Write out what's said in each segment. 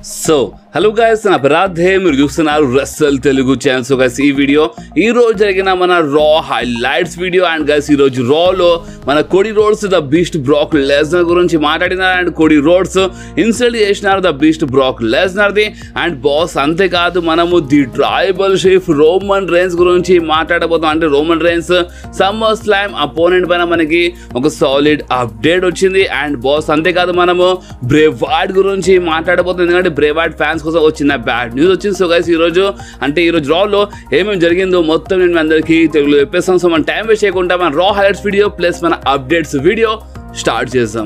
so hello guys నా అపరాధే మీరు చూస్తున్నారు Russell Telugu channel so guys ఈ వీడియో ఈ రోజు జరిగిన మన Raw highlights video and guys ఈ రోజు రాలో మన Cody Rhodes the beast Brock Lesnar గురించి మాట్లాడినారు అండ్ కోడి రోడ్స్ ఇన్సల్ట్ చేసినారు the beast Brock Lesnar the and boss అంతేకాదు మనము the tribal chief Roman Reigns గురించి మాట్లాడబోతాం అంటే Roman Reigns SummerSlam opponent పైన మనకి ఒక సాలిడ్ అప్డేట్ వచ్చింది అండ్ బాస్ అంతేకాదు మనము బ్రేవాడ్ గురించి మాట్లాడబోతుంది ఎందుకంటే బ్రేవాడ్ ఫ్యాన్స్ కోసం వచ్చిన బ్యాడ్ న్యూస్ వచ్చింది సో గైస్ ఈ రోజు అంటే ఈ రోజు రాలో ఏమేమి జరిగిందో మొత్తం నేను మీ అందరికీ తెలుగులో చెప్పేస్తాం సో మన టైం వేస్ట్ చేయకుండా మన రా హైలైట్స్ వీడియో ప్లస్ మన అప్డేట్స్ వీడియో స్టార్ట్ చేద్దాం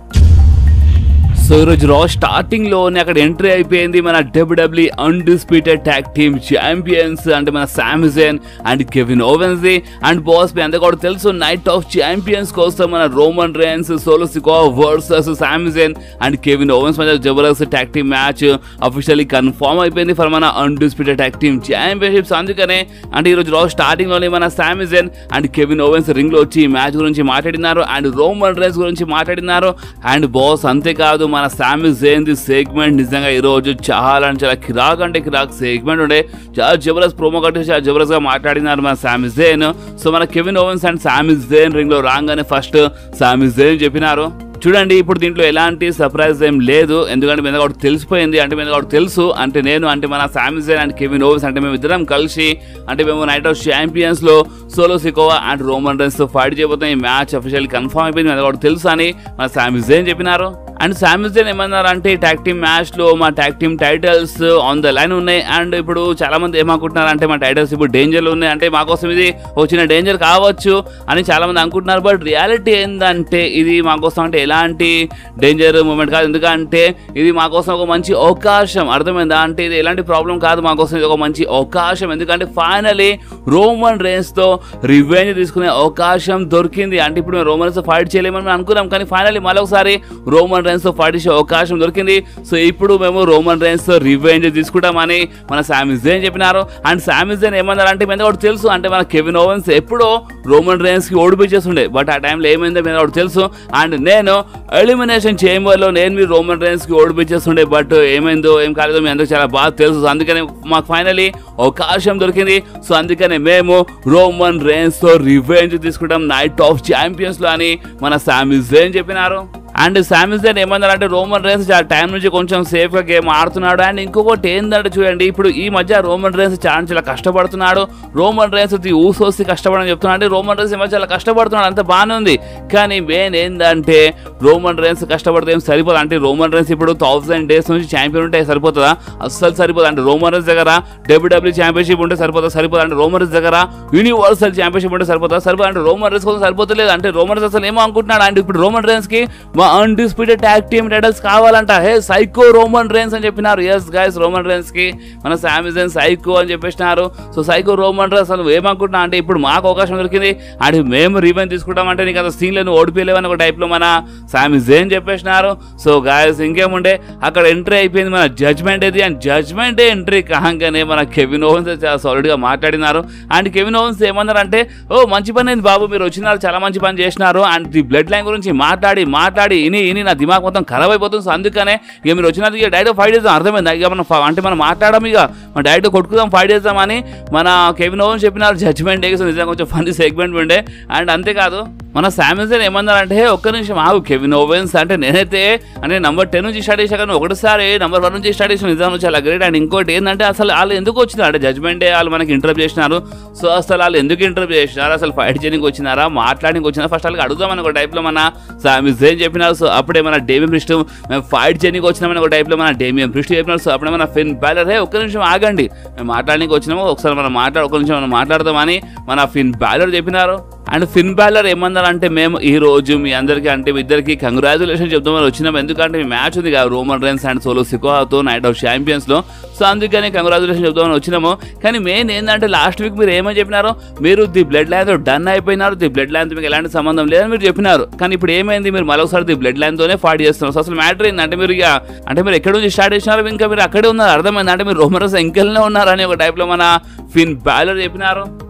సో ఈరోజు రా స్టార్టింగ్ లోనే అక్కడ ఎంట్రీ అయిపోయింది మన WW undisputed tag team champions అంటే మన Samson and Kevin Owens the and boss మీ అందరికీ కూడా తెలుసు నైట్ ఆఫ్ ఛాంపియన్స్ కోసం మన Roman Reigns Solo Sikoa versus Samson and Kevin Owens మధ్య జబర్దస్త్ tag team match officially confirm అయిపోయింది ఫర్ మన అన్డిస్ప్యూటెడ్ ట్యాగ్ టీమ్ ఛాంపియన్షిప్స్ అందుకనే అంటే ఈరోజు రా స్టార్టింగ్ లోనే మన Samson and Kevin Owens ring లో వచ్చి ఈ మ్యాచ్ గురించి మాట్లాడినారు అండ్ రోమన్ రేన్స్ గురించి మాట్లాడినారు అండ్ బాస్ అంతేకాదు మన శామి జైన్ ది సెగ్మెంట్ నిజంగా ఈ రోజు చాలా అంటే చాలా కిరాక్ అంటే కిరాక్ సెగ్మెంట్ ఉండే చాలా జబర్దస్త్ ప్రోమో కట్టి చాలా జబర్దస్త్ గా మాట్లాడినారు మన శామి జైన్ సో మన Kevin Owens and Sami Zayn ring లో రాగానే ఫస్ట్ శామి జైన్ చెప్పినారు చూడండి ఇప్పుడు దీంట్లో ఎలాంటి సర్ప్రైజ్ ఏం లేదు ఎందుకంటే మీద ఒకటి తెలిసిపోయింది అంటే మీద ఒకటి తెలుసు అంటే నేను అంటే మన శామిజన్ అండ్ కెవిన్ ఓవెన్స్ అంటే మేము ఇద్దరం కలిసి అంటే మేము నైట్ ఆఫ్ ఛాంపియన్స్ లో Solo Sikoa and Roman Reigns తో ఫైట్ చేయబోతాం ఈ మ్యాచ్ అఫీషియల్ కన్ఫర్మ్ అయిపోయింది మీద ఒకటి తెలుసు అని మన శామిజన్ చెప్పినారు అండ్ శామిజన్ ఏమన్నారు అంటే ట్యాగ్ టీమ్ మ్యాచ్ లో మా tag team titles on the line ఉన్నాయి అండ్ ఇప్పుడు చాలా మంది ఏమనుకుంటున్నారు అంటే మా టైటిల్స్ ఇప్పుడు డేంజర్ లో ఉన్నాయి అంటే మా కోసం ఇది వచ్చిన డేంజర్ కావచ్చు అని చాలా మంది అనుకుంటున్నారు బట్ రియాలిటీ ఏంటంటే ఇది మా కోసం అంటే ఎలాంటి డేంజర్ మూమెంట్ కాదు ఎందుకంటే ఇది మా కోసం ఒక మంచి అవకాశం అర్థమైందా అంటే ఇది ఎలాంటి ప్రాబ్లం కాదు మా కోసం ఇది ఒక మంచి అవకాశం ఎందుకంటే ఫైనలీ రోమన్ రేన్స్ తో రివెంజ్ తీసుకునే అవకాశం దొరికింది అంటే ఇప్పుడు మేము రోమన్ తో ఫైట్ చేయలేమని మేము అనుకున్నాం కానీ ఫైనలీ మరొకసారి రోమన్ రేన్స్ తో ఫైట్ చేసే అవకాశం దొరికింది సో ఇప్పుడు మేము రోమన్ రేన్స్ తో రివెంజ్ తీసుకుంటామని మన శామిజేన్ చెప్పినారు అండ్ శామిజేన్ ఏమన్నారు అంటే మీద ఒకటి తెలుసు అంటే మన కెవిన్ ఓవెన్స్ ఎప్పుడో రోమన్ రేన్స్ కి ఓడిపించేస్తుండే బట్ ఆ టైంలో ఏమైందో మీద ఒకటి తెలుసు అండ్ నేను ఎలిమినేషన్ చేంబర్ లో నేను మీ రోమన్ రేన్స్ కి ఓడిపించేస్తుండే బట్ ఏమైందో ఏం కాలేదో మీ అందరికి చాలా బాగా తెలుసు అందుకనే మాకు ఫైనలీ అవకాశం దొరికింది సో అందుకనే మేము రోమన్ రేన్స్ తో రివెంజ్ తీసుకుంటాం నైట్ ఆఫ్ ఛాంపియన్స్ లో అని మన శామిజేన్ చెప్పినారు అండ్ శామిజన్ ఏమన్నారంటే రోమన్ రేన్స్ ఆ టైం నుంచి కొంచెం సేఫ్ గా గేమ్ ఆడుతున్నాడు అండ్ ఇంకొకటి ఏంటంటే చూడండి ఇప్పుడు ఈ మధ్య రోమన్ రేన్స్ చాలా చాలా కష్టపడుతున్నాడు రోమన్ రేన్స్ ది ఊసోసి కష్టపడని చెప్తున్నాడు అంటే రోమన్ రేన్స్ ఈ మధ్య చాలా కష్టపడుతున్నాడు అంత బాగానే ఉంది కానీ మెయిన్ ఏంటంటే రోమన్ రేన్స్ కష్టపడితే ఏం సరిపోదు అంటే రోమన్ రేన్స్ ఇప్పుడు థౌసండ్ డేస్ నుంచి ఛాంపియన్ ఉంటే సరిపోతుందా అస్సలు సరిపోదు అంటే రోమన్ రేన్స్ దగ్గర డబ్ల్యూడబ్ల్యూ ఛాంపియన్షిప్ ఉంటే సరిపోతా సరిపోదు అంటే రోమన్ రేన్స్ దగ్గర యూనివర్సల్ ఛాంపియన్షిప్ ఉంటే సరిపోతా సరిపోదు అంటే రోమన్ రేన్స్ కోసం సరిపోతలేదు అంటే రోమన్ రేన్స్ అసలు ఏమో అనుకుంటున్నాడు అంటే ఇప్పుడు రోమన్ రేన్స్ కి మా అన్డిస్ప్యూటెడ్ ట్యాగ్ టీమ్ టైటిల్స్ కావాలంట హే సైకో రోమన్ రేన్స్ అని చెప్పినారు ఎస్ గైస్ రోమన్ రేన్స్ కి మన శామిజన్ సైకో అని చెప్పేసినారు సో సైకో రోమన్ రేన్స్ అసలు ఏమనుకుంటున్నా అంటే ఇప్పుడు మాకు అవకాశం దొరికింది అండ్ మేము రీవెన్ తీసుకుంటామంటే నీకు అంత సీన్లను ఓడిపోయలేవని ఒక టైప్ లో మన శామిజన్ చెప్పేసినారు సో గాయస్ ఇంకేముండే అక్కడ ఎంట్రీ అయిపోయింది మన జడ్జ్మెంట్ ఇది అండ్ జడ్జ్మెంట్ ఎంట్రీ కాగానే మన కెవిన్ ఓవెన్స్ చాలా సాలిడ్ గా మాట్లాడినారు అండ్ కెవిన్ ఓవెన్స్ ఏమన్నారు అంటే ఓ మంచి పని అయింది బాబు మీరు వచ్చినారు చాలా మంచి పని చేసినారు అండ్ ది బ్లడ్ లైన్ గురించి మాట్లాడి మాట్లాడి ఇని ఇని నా దిమాగ్ మొత్తం ఖరాబ్ అయిపోతుంది సో అందుకనే ఇక మీరు వచ్చినది ఇక డైరెక్ట్ ఫైవ్ చేద్దాం అర్థమైంది ఇక మనం ఫ- అంటే మనం మాట్లాడడం ఇక మన డైరెక్ట్ కొట్టుకుందాం ఫైవ్ చేద్దామని మన కెవిన్ ఓవెన్ చెప్పినారు జడ్జ్మెంట్ డే సో నిజంగా కొంచెం ఫన్నీ సెగ్మెంట్ ఉండే అండ్ అంతేకాదు మన శామిజన్ ఏమన్నారంటే ఒక్క నిమిషం ఆగు కెవిన్ ఓవెన్స్ అంటే నేనైతే అంటే నెంబర్ టెన్ నుంచి స్టార్ట్ చేసా కానీ ఒకటిసారి నెంబర్ వన్ నుంచి స్టార్ట్ చేసిన నిజంగా చాలా గ్రేట్ అండ్ ఇంకోటి ఏంటంటే అసలు వాళ్ళు ఎందుకు వచ్చినారు అంటే జడ్జ్మెంట్ డే వాళ్ళు మనకి ఇంటర్వ్యూ చేసినారు సో అసలు వాళ్ళు ఎందుకు ఇంటర్వ్యూ చేసినారు అసలు ఫైట్ చేయడానికి వచ్చినారా మాట్లాడడానికి వచ్చినారా ఫస్ట్ వాళ్ళకి అడుగుదామని ఒక టైప్లో మన శామిజన్ చెప్పినారు సో అప్పుడే మన డేమియం ప్రిస్ట్ మేము ఫైట్ చేయడానికి వచ్చినామని ఒక టైప్లో మన డేమియం ప్రిస్ట్ చెప్పినారు సో అప్పుడే మన ఫిన్ బ్యాలర్ హే ఒక్క నిమిషం ఆగండి మేము మాట్లాడడానికి వచ్చినాము ఒకసారి మనం మాట్లాడ ఒక నిమిషం మనం మాట్లాడదామని మన ఫిన్ బ్యాలర్ చెప్పినారు అండ్ ఫిన్ బ్యాలర్ ఏమన్నారంటే మేము ఈ రోజు మీ అందరికీ అంటే మీ ఇద్దరికి కంగ్రాచులేషన్ చెప్దామని వచ్చినాం ఎందుకంటే మీ మ్యాచ్ ఉంది కదా రోమన్ రైన్స్ అండ్ సోలో సికోహాతో నైట్ ఆఫ్ ఛాంపియన్స్ లో సో అందుకని కంగ్రాచులేషన్ చెప్దామని వచ్చినాము కానీ మెయిన్ ఏంటంటే లాస్ట్ వీక్ మీరు ఏమని చెప్పినారు మీరు ది బ్లడ్ లైన్ తో డన్ అయిపోయినారు ది బ్లడ్ లైన్ తో మీకు ఎలాంటి సంబంధం లేదని మీరు చెప్పినారు కానీ ఇప్పుడు ఏమైంది మీరు మరొకసారి ది బ్లడ్ లైన్ తోనే ఫైట్ చేస్తున్నారు సో అసలు మ్యాటర్ ఏంటంటే మీరు ఇక అంటే మీరు ఎక్కడి నుంచి స్టార్ట్ చేసినారు ఇంకా మీరు అక్కడే ఉన్నారు అర్థమైంది అంటే మీరు రోమరస్ ఎంకెల్నే ఉన్నారు అని ఒక టైప్ లో మన ఫిన్ బ్యాలర్ చెప్పినారు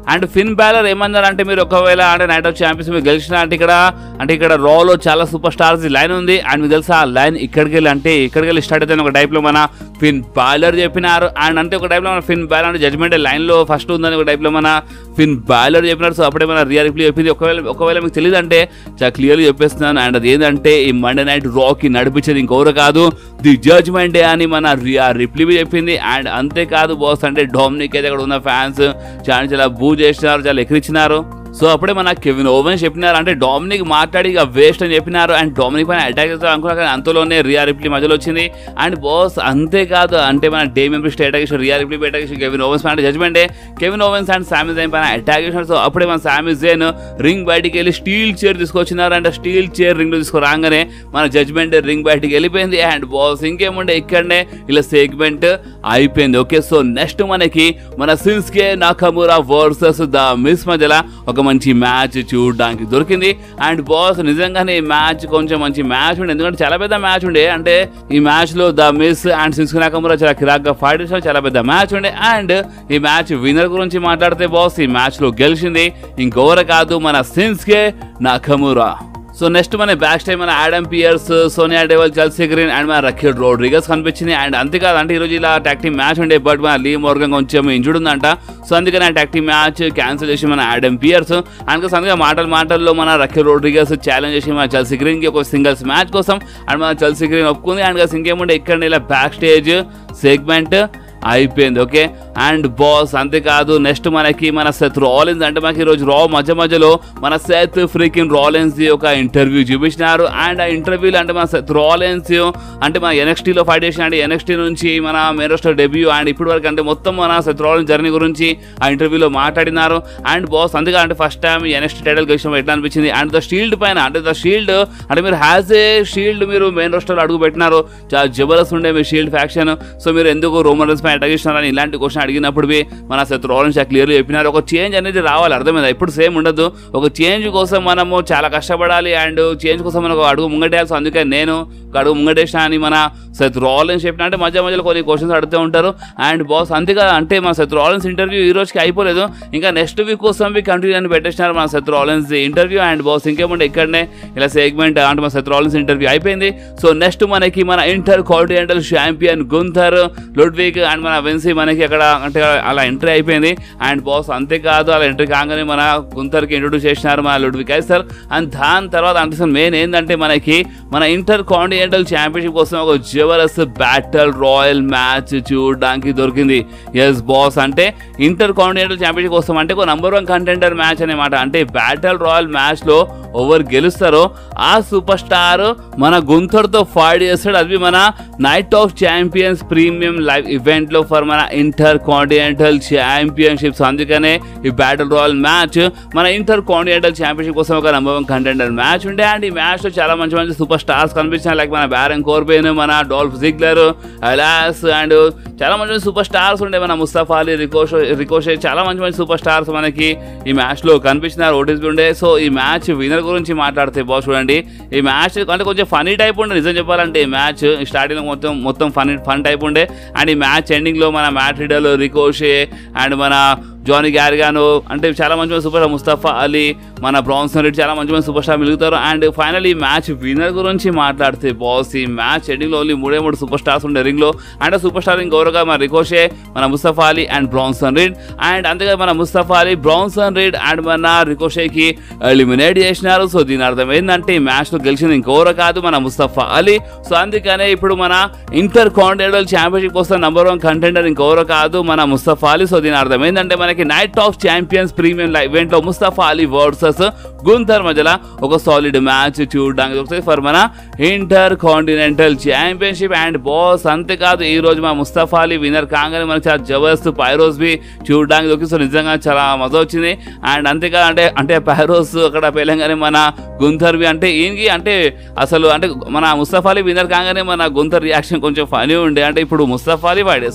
అండ్ ఫిన్ బ్యాలర్ ఏమన్నారు అంటే మీరు ఒకవేళ అంటే నైట్ ఆఫ్ ఛాంపియన్స్ మీరు గెలిచిన అంటే ఇక్కడ అంటే ఇక్కడ రాలో చాలా సూపర్ స్టార్స్ లైన్ ఉంది అండ్ మీకు తెలుసా ఆ లైన్ ఇక్కడికి వెళ్ళి అంటే ఇక్కడికి వెళ్ళి స్టార్ట్ అయితే ఒక type లో మన ఫిన్ బాలర్ చెప్పినారు అండ్ అంటే ఒక type లో మన ఫిన్ బాలర్ అంటే జడ్జ్మెంట్ లైన్ లో ఫస్ట్ ఉందని ఒక type లో మన ఫిన్ బాలర్ చెప్పినారు సో అప్పుడే మన రియల్ రిప్లీ చెప్పింది ఒకవేళ ఒకవేళ మీకు తెలియదు అంటే చాలా క్లియర్గా చెప్పేస్తున్నాను అండ్ అది ఏంటంటే ఈ మండే నైట్ రాకి నడిపించేది ఇంకెవరు కాదు ది జడ్జ్మెంట్ డే అని మన రియా రిప్లీ చెప్పింది అండ్ అంతేకాదు బాస్ అంటే డోమినిక్ అయితే అక్కడ ఉన్న ఫ్యాన్స్ చాలా చాలా బూ చేసినారు చాలా ఎక్కిరించినారు సో అప్పుడే మన కెవిన్ ఓవెన్ చెప్పినారు అంటే డామినిక్ మాట్లాడి ఇక వేస్ట్ అని చెప్పినారు అండ్ డామినిక్ పైన అటాక్ చేస్తారు అనుకున్నారు కానీ అంతలోనే రియా రిప్లీ మధ్యలో వచ్చింది అండ్ బాస్ అంతేకాదు అంటే మన డే మెంబర్స్ అటాక్ చేసి రియా రిప్లీ అటాక్ చేసి కెవిన్ ఓవెన్స్ పైన judgment Kevin Owens and Sami Zayn పైన అటాక్ చేసినారు సో అప్పుడే మన సామి జైన్ రింగ్ బయటికి వెళ్ళి స్టీల్ చైర్ తీసుకొచ్చినారు అండ్ స్టీల్ చైర్ రింగ్ లో తీసుకురాగానే మన జడ్జ్మెంట్ రింగ్ బయటికి వెళ్ళిపోయింది అండ్ బాస్ ఇంకేముండే ఇక్కడనే ఇలా సెగ్మెంట్ అయిపోయింది ఓకే సో నెక్స్ట్ మనకి మన Shinsuke Nakamura versus the Miz మధ్యలో ఒక మంచి మ్యాచ్ చూడడానికి దొరికింది అండ్ బాస్ నిజంగానే ఈ మ్యాచ్ కొంచెం మంచి మ్యాచ్ ఉండే ఎందుకంటే చాలా పెద్ద మ్యాచ్ ఉండే అంటే ఈ మ్యాచ్ లో the Miz and Shinsuke Nakamura చాలా కిరాక్గా ఫైట్ చేసిన చాలా పెద్ద మ్యాచ్ ఉండే అండ్ ఈ మ్యాచ్ విన్నర్ గురించి మాట్లాడితే బాస్ ఈ మ్యాచ్ లో గెలిచింది ఇంకెవరు కాదు మన సిన్స్కే నాకమురా సో నెక్స్ట్ మన బ్యాక్ టైం మన Adam Pearce Sonya Deville Chelsea Green and మన రఖిల్ రోడ్రిగస్ కనిపించింది అండ్ అంతేకాదు అంటే ఈరోజు ఇలా టాక్టింగ్ మ్యాచ్ ఉండే బట్ మన లీ మోర్గన్ కొంచెం ఇంజుడ్ ఉందంట సో అందుకని ఆ టాక్టింగ్ మ్యాచ్ క్యాన్సిల్ చేసి మన ఆడమ్ పియర్స్ అందుకే అందుకే మాటలు మాటల్లో మన రఖిల్ రోడ్రిగస్ ఛాలెంజ్ చేసి మన చల్సీ గ్రీన్ కి ఒక సింగిల్స్ మ్యాచ్ కోసం అండ్ మన చల్సీ గ్రీన్ ఒప్పుకుంది అండ్ ఇంకేముంటే ఇక్కడ ఇలా బ్యాక్ స్టేజ్ సెగ్మెంట్ అయిపోయింది ఓకే అండ్ బాస్ అంతేకాదు నెక్స్ట్ మనకి మన సెత్ రాలిన్స్ అంటే మనకి ఈరోజు రా మధ్య మధ్యలో మన సెత్ ఫ్రీకిన్ రాలిన్స్ ఒక ఇంటర్వ్యూ చూపించినారు అండ్ ఆ ఇంటర్వ్యూలో అంటే మన సెత్ రాలిన్స్ అంటే మన ఎన్ఎక్స్టీలో ఫైట్ చేసిన అంటే ఎన్ఎక్స్టీ నుంచి మన మెరోస్టర్ డెబ్యూ అండ్ ఇప్పటి వరకు అంటే మొత్తం మన సెత్ రాలిన్స్ జర్నీ గురించి ఆ ఇంటర్వ్యూలో మాట్లాడినారు అండ్ బాస్ అందుకే అంటే ఫస్ట్ టైం ఎన్ఎక్స్టీ టైటిల్ గెలిచిన ఎట్లా అనిపించింది అండ్ ద షీల్డ్ పైన అంటే ద షీల్డ్ అంటే మీరు హ్యాజ్ ఏ షీల్డ్ మీరు మెయిన్ రోస్టర్ అడుగు పెట్టినారు చాలా జబర్దస్త్ ఉండే మీ షీల్డ్ ఫ్యాక్షన్ సో మీరు ఎందుకు రోమన్ రైన్స్ పైన అటాక్ చేసినారని ఇలాంటి క్వశ్చన్ అడిగినప్పుడు బి మన శత్రు రాలన్స్ క్లియర్లీ చెప్పినారు ఒక చేంజ్ అనేది రావాలి అర్థమైంది ఎప్పుడు సేమ్ ఉండదు ఒక చేంజ్ కోసం మనము చాలా కష్టపడాలి అండ్ చేంజ్ కోసం మనకు అడుగు ముంగటేయాల్సి అందుకే నేను ఒక అడుగు ముంగటేసిన అని మన శత్రు రాలన్స్ చెప్పిన అంటే మధ్య మధ్యలో కొన్ని క్వశ్చన్స్ అడుగుతూ ఉంటారు అండ్ బాస్ అంతేగా అంటే మన శత్రు రాలన్స్ ఇంటర్వ్యూ ఈ రోజుకి అయిపోలేదు ఇంకా నెక్స్ట్ వీక్ కోసం వీక్ కంటిన్యూ అని పెట్టేసినారు మన శత్రు రాలన్స్ ఇంటర్వ్యూ అండ్ బాస్ ఇంకేముంటే ఇక్కడనే ఇలా సెగ్మెంట్ అంటే మన శత్రు రాలన్స్ ఇంటర్వ్యూ అయిపోయింది సో నెక్స్ట్ మనకి మన Intercontinental champion Gunther Ludwig and మన వెన్సీ మనకి అక్కడ అంటే అలా ఎంట్రీ అయిపోయింది అండ్ బాస్ అంతేకాదు అలా ఎంట్రీ కాగానే మన గుంతర్కి ఇంట్రొడ్యూస్ చేసినారు మన లుడ్విక్ సార్ అండ్ దాని తర్వాత అంటే మెయిన్ ఏంటంటే మనకి మన ఇంటర్ కాంటినెంటల్ ఛాంపియన్షిప్ కోసం ఒక జబర్దస్త్ బ్యాటల్ రాయల్ మ్యాచ్ చూడడానికి దొరికింది ఎస్ బాస్ అంటే ఇంటర్ కాంటినెంటల్ ఛాంపియన్షిప్ కోసం అంటే ఒక నంబర్ వన్ కంటెండర్ మ్యాచ్ అనమాట అంటే బ్యాటల్ రాయల్ మ్యాచ్ లో ఎవరు గెలుస్తారో ఆ సూపర్ స్టార్ మన గుంతర్తో ఫైట్ చేస్తాడు అది మన night of champions premium live event లో ఫర్ మన ఇంటర్ కాంటినెంటల్ ఛాంపియన్షిప్స్ అందుకనే ఈ బ్యాటిల్ రాయల్ మ్యాచ్ మన ఇంటర్ కాంటినెంటల్ ఛాంపియన్షిప్ కోసం ఒక నంబర్ వన్ కంటెండర్ మ్యాచ్ ఉండే అండ్ ఈ మ్యాచ్ లో చాలా మంచి మంచి సూపర్ స్టార్స్ కనిపించాయి లైక్ మన బ్యారన్ కోర్బేన్ మన డాల్ఫ్ జిగ్లర్ అలాస్ అండ్ చాలా మంచి మంచి సూపర్ స్టార్స్ ఉండే మన ముస్తఫా అలీ రికోషో రికోషే చాలా మంచి మంచి సూపర్ స్టార్స్ మనకి ఈ మ్యాచ్ లో కనిపించినారు ఓటీసీ ఉండే సో ఈ మ్యాచ్ విన్నర్ గురించి మాట్లాడితే బాస్ చూడండి ఈ మ్యాచ్ అంటే కొంచెం ఫనీ టైప్ ఉండే నిజం చెప్పాలంటే ఈ మ్యాచ్ స్టార్టింగ్ మొత్తం మొత్తం ఫన్ ఫన్ టైప్ ఉండే అండ్ ఈ మ్యాచ్ ఎండింగ్ లో మన మ్యాట్ రిడల్ రికోషే అండ్ మన జానీ గ్యారిగాను అంటే చాలా మంచి మంచి సూపర్ స్టార్ ముస్తఫా అలీ మన బ్రాన్సన్ రెడ్డి చాలా మంచి మంచి సూపర్ స్టార్ మిగులుతారు అండ్ ఫైనల్ ఈ మ్యాచ్ విన్నర్ గురించి మాట్లాడితే బాస్ ఈ మ్యాచ్ ఎండింగ్లో ఓన్లీ మూడే మూడు సూపర్ స్టార్స్ ఉండే రింగ్లో అండ్ సూపర్ స్టార్ ఇంకొరగా మన రికోషే మన Mustafa Ali and Bronson Reed and అంతేగా మన Mustafa Ali Bronson Reed and మన రికోషేకి ఎలిమినేట్ చేసినారు సో దీని అర్థం ఏంటంటే ఈ మ్యాచ్లో గెలిచింది ఇంకెవరో కాదు మన ముస్తఫా అలీ సో అందుకనే ఇప్పుడు మన ఇంటర్ కాంటినెంటల్ ఛాంపియన్షిప్ కోసం నంబర్ వన్ కంటెండర్ ఇంకెవరో కాదు మన ముస్తఫా అలీ సో దీని అర్థం ఏంటంటే మనకి night of champions premium event లో ముస్తఫా అలీ వర్సెస్ గుంతర్ మధ్యలో ఒక సాలిడ్ మ్యాచ్ చూడడానికి వస్తుంది ఫర్ మన Intercontinental championship and boss అంతేకాదు ఈ రోజు మా ముస్తఫా అలీ విన్నర్ కాగానే మనకి చాలా జబర్దస్త్ పైరోస్ బి చూడడానికి దొరికి సో నిజంగా చాలా మజా వచ్చింది అండ్ అంతేకాదు అంటే అంటే పైరోస్ అక్కడ పేలంగానే మన గుంతర్ బి అంటే ఈయనకి అంటే అసలు అంటే మన ముస్తఫా అలీ విన్నర్ కాగానే మన గుంతర్ రియాక్షన్ కొంచెం ఫనీ ఉండే అంటే ఇప్పుడు ముస్తఫా అలీ వాడేస్తాడా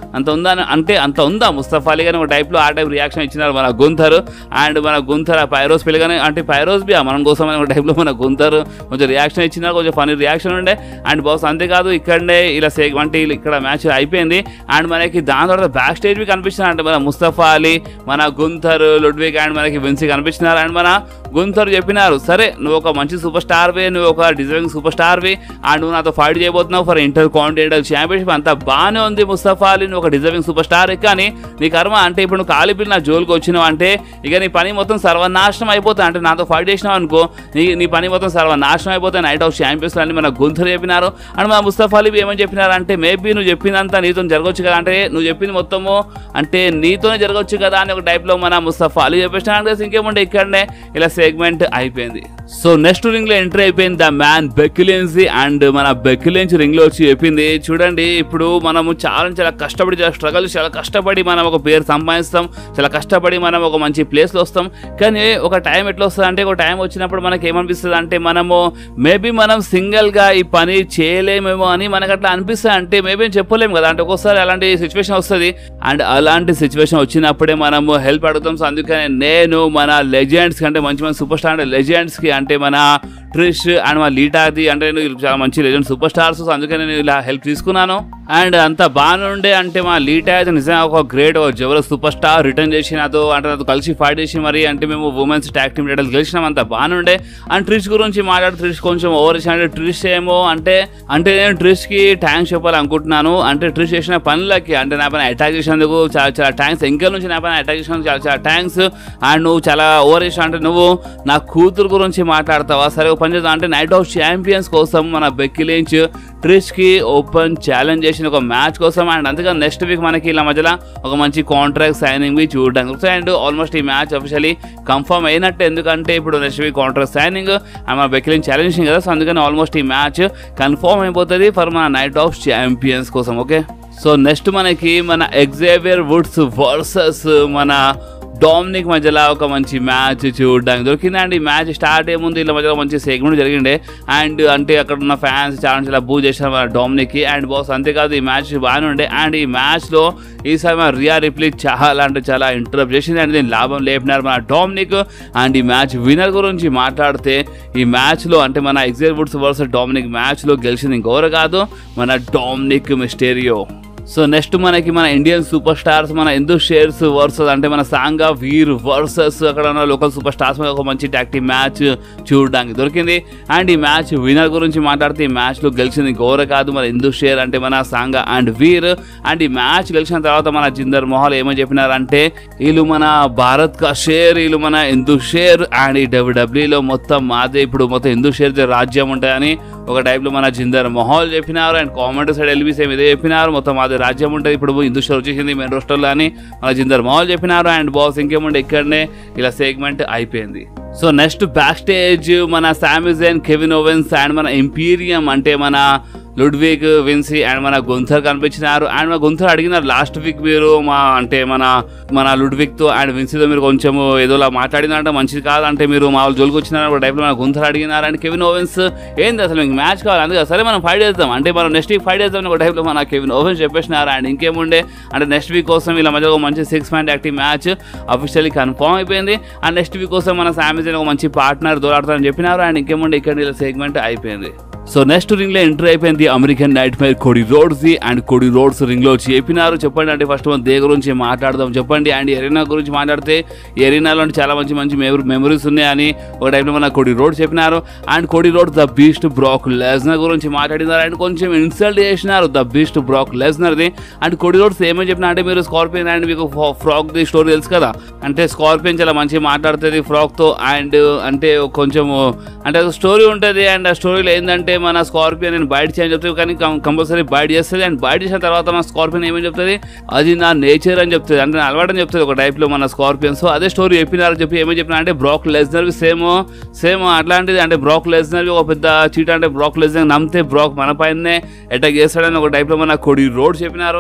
అంత ఉందా అని- అంటే అంత ఉందా ముస్తఫా అలీ కానీ ఒక టైప్లో ఆ టైప్ రియాక్షన్ ఇచ్చినారు మన గుంథర్ అండ్ మన గుంథర్ ఆ పైరోస్ పిల్లగానే అంటే పైరోస్ బి మనం కోసం అని ఒక టైప్లో మన గుంథర్ కొంచెం రియాక్షన్ ఇచ్చినారు కొంచెం ఫనీ రియాక్షన్ ఉండే అండ్ బాస్ అంతేకాదు ఇక్కడనే ఇలా సే అంటే ఇలా ఇక్కడ మ్యాచ్ అయిపోయింది అండ్ మనకి దాని తర్వాత బ్యాక్ స్టేజ్ బి కనిపిస్తున్నారు అంటే మన ముస్తఫా అలీ మన గుంథర్ లుడ్విక్ అండ్ మనకి విన్సీ కనిపిస్తున్నారు అండ్ మన గుంథర్ చెప్పినారు సరే నువ్వు ఒక మంచి సూపర్ స్టార్వి నువ్వు ఒక డిజర్వింగ్ సూపర్ స్టార్వి అండ్ నువ్వు నాతో ఫైట్ చేయబోతున్నావు ఫర్ ఇంటర్ కాంటినెంటల్ ఛాంపియన్షిప్ అంతా బాగానే ఉంది ముస్తఫా అలీ నువ్వు ఒక డిజర్వింగ్ సూపర్ స్టార్ కానీ నీ కర్మ అంటే ఇప్పుడు నువ్వు కాలిపిల్లి నా జోలికి వచ్చినావు అంటే ఇక నీ పని మొత్తం సర్వనాశనం అయిపోతుంది అంటే నాతో ఫైట్ చేసినావు అనుకో నీ నీ పని మొత్తం సర్వనాశనం అయిపోతుంది నైట్ ఆఫ్ ఛాంపియన్స్ అని మన గుంథర్ చెప్పినారు అండ్ మన ముస్తఫా అలీ ఏమని చెప్పినారు అంటే మేబీ నువ్వు చెప్పినంత నీతో జరగవచ్చు కదా అంటే నువ్వు చెప్పింది మొత్తము అంటే నీతోనే జరగవచ్చు కదా అని ఒక టైప్లో మన ముస్తఫా అలీ చెప్పేసినారు ఇంకేముండే ఇక్కడనే ఇలా సెగ్మెంట్ అయిపోయింది సో నెక్స్ట్ రింగ్ లో ఎంట్రీ అయిపోయింది ద మ్యాన్ బెక్యులెన్సీ అండ్ మన బెక్యులెన్స్ రింగ్ లో వచ్చి చెప్పింది చూడండి ఇప్పుడు మనము చాలా చాలా కష్టపడి చాలా స్ట్రగల్ చాలా కష్టపడి మనం ఒక పేరు సంపాదిస్తాం చాలా కష్టపడి మనం ఒక మంచి ప్లేస్ లో వస్తాం కానీ ఒక టైం ఎట్లా వస్తుంది అంటే ఒక టైం వచ్చినప్పుడు మనకి ఏమనిపిస్తుంది అంటే మనము మేబీ మనం సింగిల్ గా ఈ పని చేయలేమేమో అని మనకు అట్లా అనిపిస్తుంది అంటే మేబీ చెప్పలేము కదా అంటే ఒక్కోసారి అలాంటి సిచ్యువేషన్ వస్తుంది అండ్ అలాంటి సిచ్యువేషన్ వచ్చినప్పుడే మనము హెల్ప్ అడుగుతాం సో అందుకనే నేను మన లెజెండ్స్ అంటే మంచి మంచి సూపర్ స్టార్ అంటే లెజెండ్స్ కి అంటే మన ట్రిష్ అండ్ మన లీటాది అంటే నేను చాలా మంచి లెజెండ్ సూపర్ స్టార్స్ సో అందుకనే నేను ఇలా హెల్ప్ తీసుకున్నాను అండ్ అంత బాగానే ఉండే అంటే మా లీటా అయితే నిజంగా ఒక గ్రేట్ ఒక జబర్దస్త్ సూపర్ స్టార్ రిటర్న్ చేసి నాతో అంటే నాతో కలిసి ఫైట్ చేసి మరి అంటే మేము ఉమెన్స్ ట్యాక్ టీమ్ టైటిల్ గెలిచినాం అంత బాగానే ఉండే అండ్ ట్రిష్ గురించి మాట్లాడి ట్రిష్ కొంచెం ఓవర్ అంటే ట్రిష్ ఏమో అంటే అంటే నేను ట్రిష్ కి థ్యాంక్స్ చెప్పాలనుకుంటున్నాను అంటే ట్రిష్ చేసిన పనులకి అంటే నా పైన అటాక్ చేసినందుకు చాలా చాలా థ్యాంక్స్ ఎంకల్ నుంచి నా పైన అటాక్ చేసినందుకు చాలా చాలా థ్యాంక్స్ అండ్ నువ్వు చాలా ఓవర్ చేసిన అంటే నువ్వు నా కూతురు గురించి మాట్లాడతావా సరే ఒక పని చేద్దాం అంటే నైట్ ఆఫ్ ఛాంపియన్స్ కోసం మన బెక్కిలించ్ ట్రిష్ కి ఓపెన్ ఛాలెంజ్ చేసిన ఒక మ్యాచ్ కోసం అండ్ అందుకని నెక్స్ట్ వీక్ మనకి ఇలా మధ్యలో ఒక మంచి కాంట్రాక్ట్ సైనింగ్ బి చూడడానికి అండ్ ఆల్మోస్ట్ ఈ మ్యాచ్ అఫిషియలీ కన్ఫర్మ్ అయినట్టు ఎందుకంటే ఇప్పుడు next week contract signing and మన బెక్కిలింగ్ ఛాలెంజ్ కదా సో అందుకని ఆల్మోస్ట్ ఈ మ్యాచ్ కన్ఫర్మ్ అయిపోతుంది ఫర్ మన నైట్ ఆఫ్ ఛాంపియన్స్ కోసం ఓకే సో నెక్స్ట్ మనకి మన ఎగ్జేవియర్ వుడ్స్ వర్సెస్ మన డామినిక్ మధ్యలో ఒక మంచి మ్యాచ్ చూడడానికి దొరికింది అండ్ ఈ మ్యాచ్ స్టార్ట్ అయ్యే ఇలా మధ్యలో మంచి సెగ్మెంట్ జరిగిండే అండ్ అంటే అక్కడ ఉన్న ఫ్యాన్స్ చాలా చాలా బూ చేశారు మన డామినిక్కి అండ్ బాస్ అంతేకాదు ఈ మ్యాచ్ బాగానే ఉండే అండ్ ఈ మ్యాచ్లో ఈసారి మన రియా రిప్లీ చాలా అంటే చాలా ఇంటరప్ట్ చేసింది అండ్ దీని లాభం లేపినారు మన డామినిక్ అండ్ ఈ మ్యాచ్ విన్నర్ గురించి మాట్లాడితే ఈ మ్యాచ్లో అంటే మన ఎగ్జైర్ వుడ్స్ వర్సెస్ డామినిక్ మ్యాచ్లో గెలిచింది ఇంకెవరు కాదు మన డామినిక్ మిస్టేరియో సో నెక్స్ట్ మనకి మన ఇండియన్ సూపర్ స్టార్స్ మన ఎందు షేర్స్ వర్సెస్ అంటే మన సాంగా వీర్ వర్సెస్ అక్కడ ఉన్న లోకల్ సూపర్ స్టార్స్ మీద ఒక మంచి టాక్టీ మ్యాచ్ చూడడానికి దొరికింది అండ్ ఈ మ్యాచ్ విన్నర్ గురించి మాట్లాడితే ఈ మ్యాచ్లో గెలిచింది గౌర కాదు మన ఎందు షేర్ అంటే మన సాంగా అండ్ వీర్ అండ్ ఈ మ్యాచ్ గెలిచిన తర్వాత మన జిందర్ మొహల్ ఏమని చెప్పినారంటే వీళ్ళు మన భారత్ కా షేర్ వీళ్ళు మన ఎందు షేర్ అండ్ ఈ డబ్ల్యూడబ్ల్యూలో మొత్తం మాదే ఇప్పుడు మొత్తం ఎందు షేర్ రాజ్యం ఉంటాయని ఒక టైప్లో మన జిందర్ మొహల్ చెప్పినారు and comment side LB same ఇదే చెప్పినారు మొత్తం అది రాజ్యం ఉంటుంది ఇప్పుడు హిందూస్టర్ వచ్చేసింది మెయిన్ రోస్టర్లో అని మన జిందర్ మొహల్ చెప్పినారు అండ్ బాస్ ఇంకేముంటే ఇక్కడనే ఇలా సెగ్మెంట్ అయిపోయింది సో నెక్స్ట్ బ్యాక్ స్టేజ్ మన శామిజన్ కెవిన్ ఓవెన్స్ అండ్ మన ఇంపీరియం అంటే మన లుడ్విక్ విన్సీ అండ్ మన గుంథర్ కనిపించినారు అండ్ మన గుంథర్ అడిగినారు లాస్ట్ వీక్ మీరు మా అంటే మన మన లుడ్విక్తో అండ్ విన్సీతో మీరు కొంచెం ఏదోలా మాట్లాడినారంటే మంచిది కాదంటే మీరు మా వాళ్ళు జోలికి వచ్చినారు ఒక టైప్లో మన గుంథర్ అడిగినారు అండ్ కెవిన్ ఓవెన్స్ ఏంది అసలు మీకు మ్యాచ్ కావాలి అందుకే సరే మనం ఫైట్ చేద్దాం అంటే మనం నెక్స్ట్ వీక్ ఫైట్ చేద్దాం ఒక టైప్లో మన కెవిన్ ఓవెన్స్ చెప్పేసినారు అండ్ ఇంకేముండే అంటే నెక్స్ట్ వీక్ కోసం ఇలా మధ్య ఒక మంచి six point active match officially confirm అయిపోయింది అండ్ నెక్స్ట్ వీక్ కోసం మన శామిజన్ ఒక మంచి పార్ట్నర్ దోలాడతారని చెప్పినారు అండ్ ఇంకేముండే ఇక్కడ ఇలా సెగ్మెంట్ అయిపోయింది సో నెక్స్ట్ రింగ్ లో ఎంటర్ అయిపోయింది American nightmare Cody Rhodes and Cody Rhodes ring లో వచ్చి చెప్పినారు చెప్పండి అంటే ఫస్ట్ మనం దే గురించి మాట్లాడదాం చెప్పండి అండ్ ఎరీనా గురించి మాట్లాడితే ఎరీనాలో చాలా మంచి మంచి మెమరీస్ ఉన్నాయని ఒక టైంలో మన కోడి రోడ్స్ చెప్పినారు and Cody Rhode the beast Brock Lesnar గురించి మాట్లాడినారు అండ్ కొంచెం ఇన్సల్ట్ చేసినారు ద బీస్ట్ బ్రాక్ లెజ్నర్ది అండ్ కోడి రోడ్స్ ఏమని చెప్పినా అంటే మీరు స్కార్పియన్ అండ్ మీకు ఫ్రాక్ ది స్టోరీ తెలుసు కదా అంటే స్కార్పియన్ చాలా మంచిగా మాట్లాడుతుంది ఫ్రాక్ తో అండ్ అంటే కొంచెం అంటే స్టోరీ ఉంటుంది అండ్ ఆ స్టోరీలో ఏంటంటే మన స్కార్పియన్ నేను బయట చేయని చెప్తుంది కానీ కంపల్సరీ బయట చేస్తుంది అండ్ బయట చేసిన తర్వాత మన స్కార్పియన్ ఏమని చెప్తుంది అది నా నేచర్ అని చెప్తుంది అంటే నా అలవాటు అని చెప్తుంది ఒక టైప్లో మన స్కార్పియన్ సో అదే స్టోరీ చెప్పినారు చెప్పి ఏమని చెప్పినా అంటే బ్రాక్ లెజ్నర్ సేమ్ సేమ్ అట్లాంటిది అంటే బ్రాక్ లెజ్నర్ ఒక పెద్ద చీట అంటే బ్రాక్ లెజ్నర్ నమ్మితే బ్రాక్ మన పైనే అటాక్ చేస్తాడని ఒక టైప్లో మన కొడి రోడ్ చెప్పినారు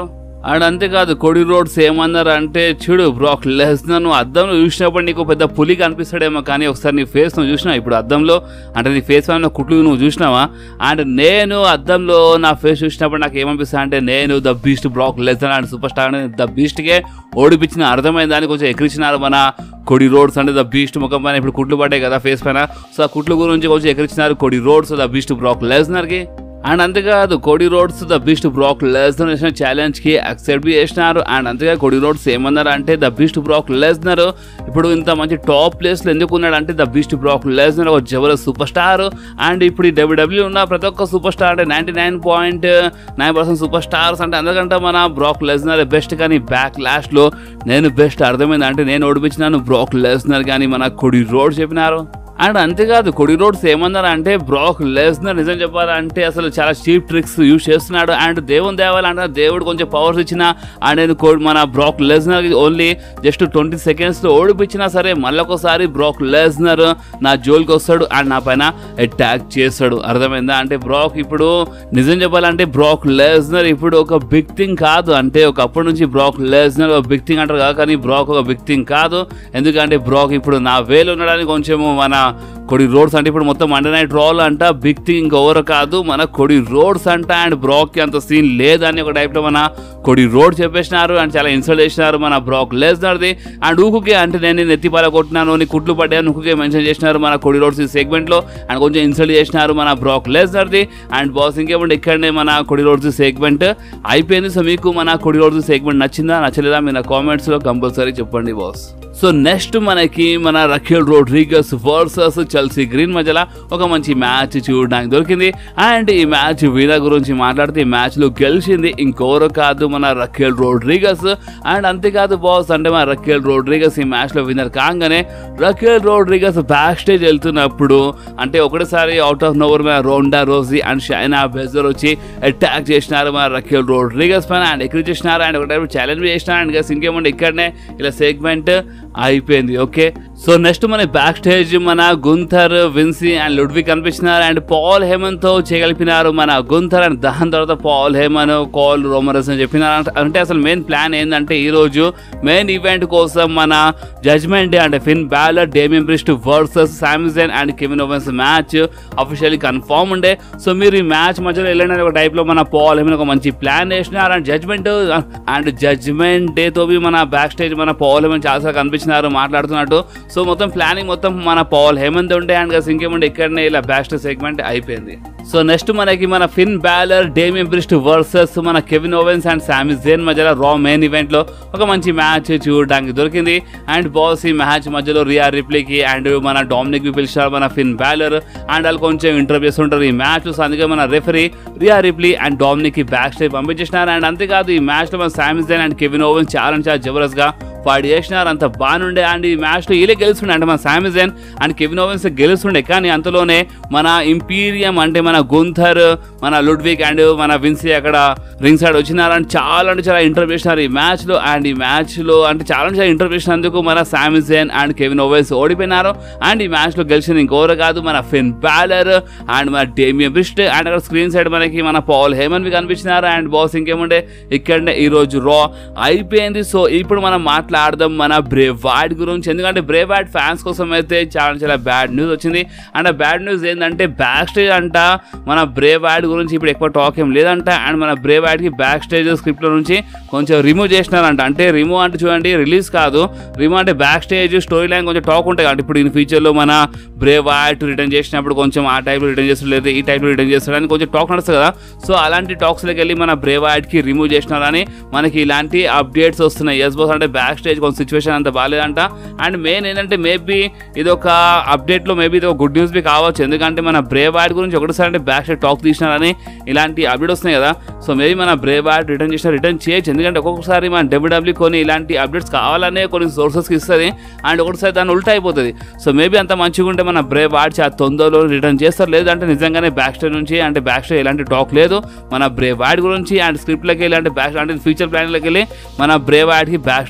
అండ్ అంతేకాదు కొడి రోడ్స్ ఏమన్నారు అంటే చూడు బ్రాక్ లెస్నర్ నువ్వు అద్దంలో చూసినప్పుడు నీకు పెద్ద పులి కనిపిస్తాడేమో కానీ ఒకసారి నీ ఫేస్ నువ్వు చూసినావు ఇప్పుడు అద్దంలో అంటే నీ ఫేస్ పైన కుట్లు నువ్వు చూసినావా అండ్ నేను అద్దంలో నా ఫేస్ చూసినప్పుడు నాకు ఏమనిపిస్తుంది అంటే నేను the beast Brock Lesnar and superstar the బీస్ట్కే ఓడిపించిన అర్థమైన దానికి కొంచెం ఎక్కిరించినారు మన కొడి రోడ్స్ అంటే ద బీస్ట్ ముఖం పైన ఇప్పుడు కుట్లు పడ్డాయి కదా ఫేస్ పైన సో ఆ కుట్లు గురించి కొంచెం ఎక్కిరించినారు Cody Rhodes the beast Brock లెస్నర్కి అండ్ అంతేకాదు Cody Rhodes the beast Brock Lesnar చేసిన ఛాలెంజ్ కి అక్సెప్ట్ చేసినారు అండ్ అంతేగా కోడి రోడ్స్ ఏమన్నారు అంటే ద బీస్ట్ బ్రాక్ లెస్నర్ ఇప్పుడు ఇంత మంచి టాప్ ప్లేస్ లో ఎందుకు ఉన్నాడు అంటే ద బీస్ట్ బ్రాక్ లెస్నర్ ఒక జబర్ సూపర్ స్టార్ అండ్ ఇప్పుడు ఈ డబ్ల్యూడబ్ల్యూ ఉన్న ప్రతి ఒక్క సూపర్ స్టార్ అంటే ninety nine point nine percent superstars అంటే అందరికంటే మన బ్రాక్ లెస్నర్ బెస్ట్ కానీ బ్యాక్ లాస్ట్ లో నేను బెస్ట్ అర్థమైంది అంటే నేను ఓడిపించినాను బ్రాక్ లెస్నర్ కానీ మన కొడి రోడ్ చెప్పినారు అండ్ అంతేకాదు కొడి రోడ్స్ ఏమన్నారు అంటే బ్రాక్ లెస్నర్ నిజం చెప్పాలంటే అసలు చాలా చీప్ ట్రిక్స్ యూజ్ చేస్తున్నాడు అండ్ దేవుని దేవాలంటే దేవుడు కొంచెం పవర్స్ ఇచ్చిన అండ్ నేను కో- మన Brock Lesnar only just twenty సెకండ్స్లో ఓడిపించినా సరే మళ్ళొకసారి బ్రాక్ లెస్నర్ నా జోలికి వస్తాడు అండ్ నా పైన అటాక్ చేస్తాడు అర్థమైందా అంటే బ్రాక్ ఇప్పుడు నిజం చెప్పాలంటే బ్రాక్ లెస్నర్ ఇప్పుడు ఒక బిగ్ థింగ్ కాదు అంటే ఒకప్పటి నుంచి బ్రాక్ లెస్నర్ ఒక బిగ్ థింగ్ అంటారు కదా కానీ బ్రాక్ ఒక బిగ్ థింగ్ కాదు ఎందుకంటే బ్రాక్ ఇప్పుడు నా వేలు ఉండడానికి కొంచెము మన కొడి రోడ్స్ అంటే ఇప్పుడు మొత్తం మండే నైట్ రాల్ అంట బిగ్ థింగ్ ఓవర్ కాదు మన కొడి రోడ్స్ అంట అండ్ బ్రాక్ అంత సీన్ లేదని ఒక టైప్లో మన కొడి రోడ్ చెప్పేసినారు అండ్ చాలా ఇన్సల్ట్ చేసినారు మన బ్రాక్ లేస్నర్ది అండ్ ఊకుకే అంటే నేను నిన్ను ఎత్తిపాల కొట్టినాను నీ కుట్లు పడ్డాను ఊకుకే మెన్షన్ చేసినారు మన కొడి రోడ్స్ ఈ సెగ్మెంట్లో అండ్ కొంచెం ఇన్సల్ట్ చేసినారు మన బ్రాక్ లేస్నర్ది అండ్ బాస్ ఇంకేమంటే ఇక్కడనే మన కొడి రోడ్స్ సెగ్మెంట్ అయిపోయింది సో మీకు మన కొడి రోడ్స్ సెగ్మెంట్ నచ్చిందా నచ్చలేదా మీరు నా కామెంట్స్లో కంపల్సరీ చెప్పండి బాస్ సో నెక్స్ట్ మనకి మన Raquel Rodriguez versus Chelsea Green మధ్యలో ఒక మంచి మ్యాచ్ చూడడానికి దొరికింది అండ్ ఈ మ్యాచ్ వినర్ గురించి మాట్లాడితే ఈ మ్యాచ్ లో గెలిచింది ఇంకెవరో కాదు మన రఖేల్ రోడ్రిగస్ అండ్ అంతేకాదు బాస్ అంటే మన రఖేల్ రోడ్రిగస్ ఈ మ్యాచ్ లో విన్నర్ కాగానే రఖేల్ రోడ్రిగస్ బ్యాక్ స్టేజ్ వెళ్తున్నప్పుడు అంటే ఒకటేసారి అవుట్ ఆఫ్ నోవర్ మన Ronda Rousey and Shayna Baszler వచ్చి అటాక్ చేసినారు మన రఖేల్ రోడ్రిగస్ పైన అండ్ ఎక్రి చేసినారు అండ్ ఒక ఛాలెంజ్ చేసినారు అండ్ గస్ ఇంకేమంటే ఇక్కడనే ఇలా సెగ్మెంట్ అయిపోయింది ఓకే సో నెక్స్ట్ మన బ్యాక్ స్టేజ్ మన గుంథర్ విన్సీ అండ్ లుడ్వి కనిపించినారు అండ్ పాల్ హేమన్ తో చేయగలిపినారు మన గుంథర్ అండ్ దాని తర్వాత పాల్ హేమన్ కాల్ రోమరస్ అని చెప్పినారు అంటే- అంటే అసలు మెయిన్ ప్లాన్ ఏంటంటే ఈ రోజు మెయిన్ ఈవెంట్ కోసం మన జడ్జ్మెంట్ డే అంటే Finn Balor Damian Priest versus Sami Zayn and Kevin Owens match officially confirm ఉండే సో మీరు ఈ మ్యాచ్ మధ్యలో వెళ్ళండి ఒక టైప్ లో మన పాల్ హేమన్ ఒక మంచి ప్లాన్ వేసినారు and judgment and judgment day తో బి మన బ్యాక్ స్టేజ్ మన పాల్ హేమన్ చాలా కనిపించినారు మాట్లాడుతున్నట్టు సో మొత్తం ప్లానింగ్ మొత్తం మన పాల్ హేమంత్ ఉండే అండ్ ఇంకేముండే ఇక్కడనే ఇలా బ్యాక్ స్టేజ్ సెగ్మెంట్ అయిపోయింది సో నెక్స్ట్ మనకి మన Finn Balor Damian Priest versus మన Kevin Owens and Sami Zayn మధ్యలో రా మెయిన్ ఈవెంట్ లో ఒక మంచి మ్యాచ్ చూడడానికి దొరికింది అండ్ బాస్ ఈ మ్యాచ్ మధ్యలో రియా రిప్లీకి అండ్ మన డామినిక్ పిలిచారు మన ఫిన్ బ్యాలర్ అండ్ వాళ్ళు కొంచెం ఇంటర్వ్యూ చేస్తుంటారు ఈ మ్యాచ్ సో అందుకే మన referee Rhea Ripley and Dominik back stage పంపించేసినారు అండ్ అంతేకాదు ఈ మ్యాచ్ లో మన సామి జేన్ అండ్ కెవిన్ ఓవెన్స్ చాలా అంటే చాలా జబర్దస్త్ గా వాడు చేసినారు అంత బాగుండే అండ్ ఈ మ్యాచ్లో వీళ్ళే గెలుస్తుండే అంటే మన సామిజన్ అండ్ కెవిన్ ఓవెన్స్ గెలుస్తుండే కానీ అంతలోనే మన ఇంపీరియం అంటే మన గుంథర్ మన లుడ్విక్ అండ్ మన విన్సీ అక్కడ రింగ్ సైడ్ వచ్చినారు అండ్ చాలా అంటే చాలా ఇంటర్వ్యూ చేసినారు ఈ మ్యాచ్లో అండ్ ఈ మ్యాచ్లో అంటే చాలా అంటే చాలా ఇంటర్వ్యూ చేసినందుకు మన సామిజన్ అండ్ కెవిన్ ఓవెన్స్ ఓడిపోయినారు అండ్ ఈ మ్యాచ్లో గెలిచింది ఇంకోరు కాదు మన ఫిన్ బ్యాలర్ అండ్ మన డేమియన్ బ్రిస్ట్ అండ్ అక్కడ స్క్రీన్ సైడ్ మనకి మన పాల్ హేమన్ కనిపించినారు అండ్ బాస్ ఇంకేముండే ఇక్కడనే ఈ రోజు రా అయిపోయింది సో ఇప్పుడు మనం మాట్లాడదాం మన బ్రేవాడ్ గురించి ఎందుకంటే బ్రేవాడ్ ఫ్యాన్స్ కోసం అయితే చాలా చాలా బ్యాడ్ న్యూస్ వచ్చింది అండ్ ఆ బ్యాడ్ న్యూస్ ఏంటంటే బ్యాక్ స్టేజ్ అంట మన బ్రేవాడ్ గురించి ఇప్పుడు ఎక్కువ టాక్ ఏం లేదంట అండ్ మన బ్రేవాడ్కి బ్యాక్ స్టేజ్ స్క్రిప్ట్లో నుంచి కొంచెం రిమూవ్ చేసినారంట అంటే రిమూవ్ అంటే చూడండి రిలీజ్ కాదు రిమూవ్ అంటే బ్యాక్ స్టేజ్ స్టోరీ లైన్ కొంచెం టాక్ ఉంటాయి కాబట్టి ఇప్పుడు ఈ ఫ్యూచర్లో మన బ్రేవాడ్ రిటర్న్ చేసినప్పుడు కొంచెం ఆ టైప్లో రిటర్న్ చేస్తాడు లేదా ఈ టైప్లో రిటర్న్ చేస్తాడు అని కొంచెం టాక్ నడుస్తుంది కదా సో అలాంటి టాక్స్లోకి వెళ్ళి మన బ్రేవాడ్కి రిమూవ్ చేసినారని మనకి ఇలాంటి అప్డేట్స్ వస్తున్నాయి ఎస్ బాస్ అంటే బ్యాక్ స్టేజ్ కొంచెం సిచ్యువేషన్ అంత బాగాలేదంట అండ్ మెయిన్ ఏంటంటే మేబీ ఇది ఒక అప్డేట్లో మేబీ ఇది ఒక గుడ్ న్యూస్ బి కావచ్చు ఎందుకంటే మన బ్రేవ్ యాడ్ గురించి ఒకటిసారి అంటే బ్యాక్ స్టేజ్ టాక్ తీసినారని ఇలాంటి అప్డేట్ వస్తున్నాయి కదా సో మేబీ మన బ్రేవ్ యాడ్ రిటర్న్ చేసిన రిటర్న్ చేయొచ్చు ఎందుకంటే ఒక్కొక్కసారి మన డబ్ల్యూడబ్ల్యూ కొన్ని ఇలాంటి అప్డేట్స్ కావాలనే కొన్ని సోర్సెస్కి ఇస్తుంది అండ్ ఒకటిసారి దాన్ని ఉల్టా అయిపోతుంది సో మేబీ అంత మంచిగా ఉంటే మన బ్రేవ్ యాడ్ చాలా తొందరలో రిటర్న్ చేస్తారు లేదంటే నిజంగానే బ్యాక్ స్టేజ్ నుంచి అంటే బ్యాక్ స్టేజ్ ఎలాంటి టాక్ లేదు మన బ్రేవ్ యాడ్ గురించి అండ్ స్క్రిప్ట్లోకి వెళ్ళి అంటే బ్యాక్ అంటే ఫ్యూచర్ ప్లాన్లోకి వెళ్ళి మన బ్రేవ్ యాడ్కి బ్యాక్ స్టేజ్ నుంచి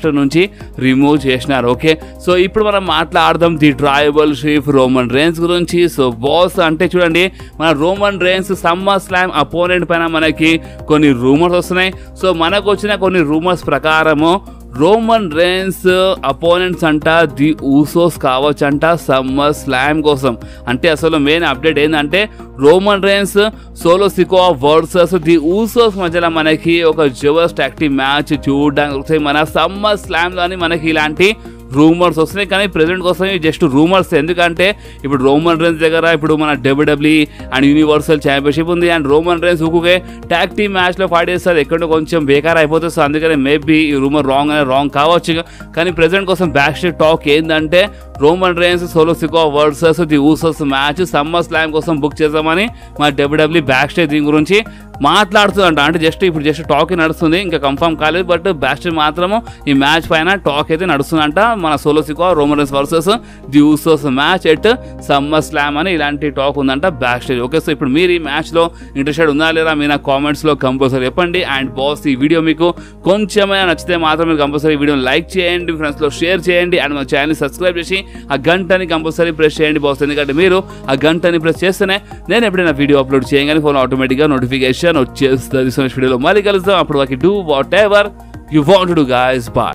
రిమూవ్ చేసినారు ఓకే సో ఇప్పుడు మనం మాట్లాడదాం the tribal chief Roman Reigns గురించి సో బాస్ అంటే చూడండి మన Roman Reigns SummerSlam opponent పైన మనకి కొన్ని రూమర్స్ వస్తున్నాయి సో మనకు వచ్చిన కొన్ని రూమర్స్ ప్రకారము రోమన్ రేన్స్ అపోనెంట్స్ అంట ది ఊసోస్ కావచ్చంట సమ్మర్ స్లామ్ కోసం అంటే అసలు మెయిన్ అప్డేట్ ఏంటంటే Roman Reigns Solo Sikoa versus the Usos మధ్యలో మనకి ఒక జబర్స్ టాక్టివ్ మ్యాచ్ చూడడానికి వస్తాయి మన సమ్మర్ స్లామ్లోని మనకి ఇలాంటి రూమర్స్ వస్తున్నాయి కానీ ప్రెసెంట్ కోసం ఇవి జస్ట్ రూమర్స్ ఎందుకంటే ఇప్పుడు రోమన్ రేన్స్ దగ్గర ఇప్పుడు మన డబ్ల్యూడబ్ల్యూ అండ్ యూనివర్సల్ ఛాంపియన్షిప్ ఉంది అండ్ రోమన్ రేన్స్ ఊకే ట్యాక్ టీమ్ మ్యాచ్లో ఫైట్ చేస్తారు ఎక్కడో కొంచెం బేకార్ అయిపోతుంది సో అందుకని మేబీ ఈ రూమర్ రాంగ్ అనే రాంగ్ కావచ్చు కానీ ప్రెసెంట్ కోసం బ్యాక్ స్టేట్ టాక్ ఏంటంటే Roman Reigns Solo Sikoa versus the Usos match SummerSlam కోసం బుక్ చేద్దామని మా డబ్ల్యూడబ్ల్యూ బ్యాక్ స్టేజ్ దీని గురించి మాట్లాడుతుందంట అంటే జస్ట్ ఇప్పుడు జస్ట్ టాక్ నడుస్తుంది ఇంకా కన్ఫర్మ్ కాలేదు బట్ బ్యాక్ స్టేజ్ మాత్రము ఈ మ్యాచ్ పైన టాక్ అయితే నడుస్తుందంట మన Solo Sikoa Roman Reigns versus the Usos match at SummerSlam అని ఇలాంటి టాక్ ఉందంట బ్యాక్ స్టేజ్ ఓకే సో ఇప్పుడు మీరు ఈ మ్యాచ్లో ఇంట్రెస్టెడ్ ఉందా లేదా మీ నా కామెంట్స్లో కంపల్సరీ చెప్పండి అండ్ బాస్ ఈ వీడియో మీకు కొంచెమైనా నచ్చితే మాత్రం మీరు కంపల్సరీ వీడియోని లైక్ చేయండి ఫ్రెండ్స్లో షేర్ చేయండి అండ్ మా ఛానల్ సబ్స్క్రైబ్ చేసి ఆ గంటని కంపల్సరీ ప్రెస్ చేయండి బాస్ ఎందుకంటే మీరు ఆ గంటని ప్రెస్ చేస్తేనే నేను ఎప్పుడైనా వీడియో అప్లోడ్ చేయగానే ఫోన్ ఆటోమేటిక్గా నోటిఫికేషన్ వచ్చేస్తుంది సో నెక్స్ట్ వీడియోలో మళ్ళీ కలుద్దాం అప్పుడు వాకి do whatever you want do guys bye